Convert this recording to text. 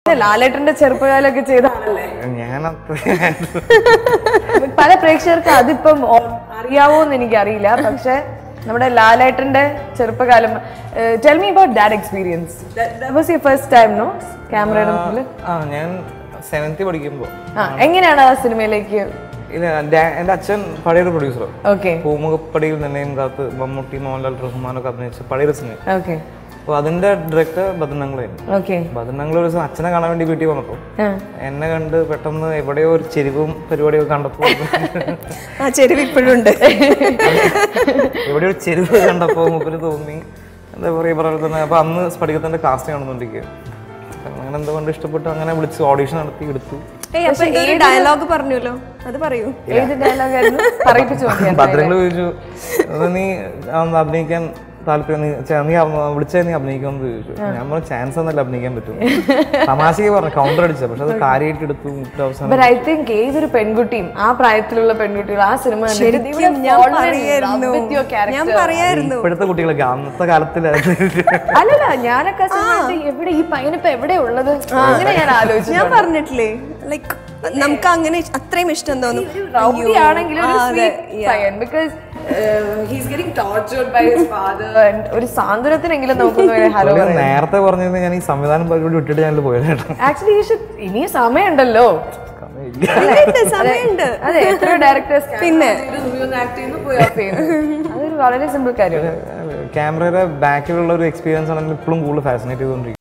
ലാലേട്ടന്റെ ചെറുപ്പകാലമൊക്കെ ചെയ്താണല്ലേ ഞാനത്ര പല പ്രേക്ഷകർക്ക് അതിപ്പം ഓ- അറിയാവോന്ന് എനിക്കറിയില്ല പക്ഷെ നമ്മുടെ ലാലേട്ടന്റെ ചെറുപ്പകാലം tell me about that experience was you first time no ക്യാമറയുടെ മുന്നിൽ ആ ഞാൻ സെവൻത്തിൽ പഠിക്കുമ്പോൾ ആ എങ്ങനെയാണ് ആ സിനിമയിലേക്ക് ഇല്ല ഡാ- എൻ്റെ അച്ഛൻ പഴയൊരു പ്രൊഡ്യൂസർ ഓക്കെ പൂമുഖപ്പടിയിൽ നിന്നെയും കാത്ത് മമ്മൂട്ടി മോഹൻലാൽ റഹ്മാനൊക്കെ അഭിനയിച്ച പഴയൊരു സിനിമ ഓക്കെ അപ്പോൾ അതിൻ്റെ ഡയറക്ടർ ബദനങ്ങളായിരുന്നു ഓക്കെ ബദനങ്ങൾ ഒരു ദിവസം അച്ഛനെ കാണാൻ വേണ്ടി വീട്ടിൽ വന്നപ്പോൾ എന്നെ കണ്ട് പെട്ടെന്ന് എവിടെയോ ഒരു ചെരിവും പരിപാടിയൊക്കെ കണ്ടപ്പോൾ ആ ചെരുവ് ഇപ്പോഴും ഉണ്ട് എവിടെയോ ഒരു ചെരുവ് കണ്ടപ്പോൾ മൂപ്പര് തോന്നി എന്താ പറയുക പറയുക തന്നെ അപ്പോൾ അന്ന് സ്ഫടികത്തിൻ്റെ കാസ്റ്റ് കാണുന്നുണ്ടിരിക്കുക അങ്ങനെ എന്തുകൊണ്ട് ഇഷ്ടപ്പെട്ടു അങ്ങനെ വിളിച്ച് ഓഡീഷൻ നടത്തി എടുത്തു ഏയ് അപ്പൊ ഈ ഡയലോഗ് പറഞ്ഞല്ലോ അത് പറയൂ ഏത് ഡയലോഗായിരുന്നു പറയിപ്പിച്ചു നോക്കിയാ ഭദ്രങ്ങൾ ചോദിച്ചു "അത് നീ അന്ന് അഭിനയിക്കാൻ താല്പര്യം നീ ചെ- നീ വിളിച്ചാൽ നീ അഭിനയിക്കാമെന്ന് ചോദിച്ചു ഞാൻ പറഞ്ഞു ചാൻസ് ഒന്നല്ല അഭിനയിക്കാൻ പറ്റും തമാശക്ക് പറഞ്ഞു കൗണ്ടർ അടിച്ച പക്ഷെ അത് കാര്യമായിട്ട് എടുത്തു എന്നിട്ട് അവസാനം ബട്ട് ഐ തിങ്ക് ഏതൊരു പെൺകുട്ടിയും ആ പ്രായത്തിലുള്ള പെൺകുട്ടികൾ ആ സിനിമ കണ്ടിട്ട് they would ശരിക്കും have ഞാൻ fallen in love പറയായിരുന്നു with your character. ഞാൻ പറയായിരുന്നു ഇപ്പോഴത്തെ കുട്ടികളൊക്കെ അന്നത്തെ കാലത്തിലായിരുന്നു അല്ലല്ല ഞാനൊക്കെ ആ സമയത്ത് എവിടെ ഈ പയ്യനിപ്പോ എവിടെ ഉള്ളത് അങ്ങനെ ഞാൻ ആലോചിച്ചു ഞാൻ പറഞ്ഞിട്ടില്ലേ ലൈക്ക് നമുക്ക് അങ്ങനെ അത്രയും ഇഷ്ടം തോന്നും റൗഡി ആണെങ്കിലും ഒരു sweet പയ്യൻ because he's getting tortured by his father ഒരു സാന്ത്വനത്തിനെങ്കിലും നോക്കുന്ന ഹലോ പുള്ളി നേരത്തെ പറഞ്ഞിരുന്നു ഞാൻ ഈ സംവിധാനം പരിപാടി വിട്ടിട്ട് ഞാനിൽ പോയത് കേട്ടോ ആക്ച്വലി ഇനിയും സമയമുണ്ടല്ലോ സമയമില്ല. സമയമുണ്ട് സമയമുണ്ട് അതെ എത്രയോ ഡയറക്ടേഴ്സ് പിന്നെ ആക്ട് ചെയ്യുന്നു പോയി off ചെയ്യുന്നു അതൊരു വളരെ സിമ്പിൾ കാര്യമാണ് ക്യാമറയുടെ ബാക്കിലുള്ള ഒരു എക്സ്പീരിയൻസ് ആണെങ്കിൽ ഇപ്പോഴും കൂടുതൽ ഫാസിനേറ്റ് ചെയ്തുകൊണ്ടിരിക്കുന്നത്